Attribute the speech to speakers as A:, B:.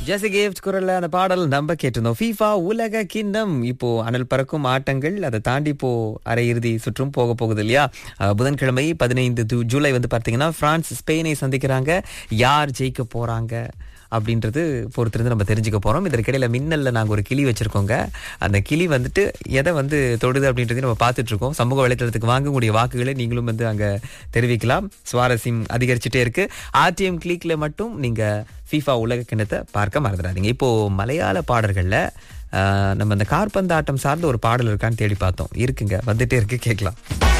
A: ஜெசி gift குரல்ல அந்த பாடல் நம்ம கேட்டிருந்தோம் ஃபீஃபா உலக கிண்ணம் இப்போ அனல் பறக்கும் ஆட்டங்கள் அதை தாண்டி இப்போ அரையிறுதி சுற்றும் போக போகுது இல்லையா அஹ், புதன்கிழமை பதினைந்து து- ஜூலை வந்து பார்த்தீங்கன்னா பிரான்ஸ் ஸ்பெயினை சந்திக்கிறாங்க யார் ஜெயிக்க போறாங்க அப்படின்றது பொறுத்திருந்து நம்ம தெரிஞ்சுக்க போறோம் இதற்கிடையில மின்னல்ல நாங்க ஒரு கிளி வச்சிருக்கோங்க அந்த கிளி வந்துட்டு எதை வந்து தொடுது அப்படின்றதையும் நம்ம பார்த்துட்டு இருக்கோம் சமூக வலைத்தளத்துக்கு வாங்கக்கூடிய வாக்குகளை நீங்களும் வந்து அங்க தெரிவிக்கலாம் சுவாரஸ்யம் அதிகரிச்சுட்டே இருக்கு ஆர்டிஎம் கிளிக்ல மட்டும் நீங்க ஃபீஃபா உலக கிண்ணத்தை பார்க்க மறந்துடாதீங்க இப்போ மலையாள பாடல்கள்ல ஆஹ், நம்ம இந்த கார்பந்தாட்டம் சார்ந்த ஒரு பாடல் இருக்கான்னு தேடி பார்த்தோம் இருக்குங்க வந்துட்டே இருக்கு கேட்கலாம்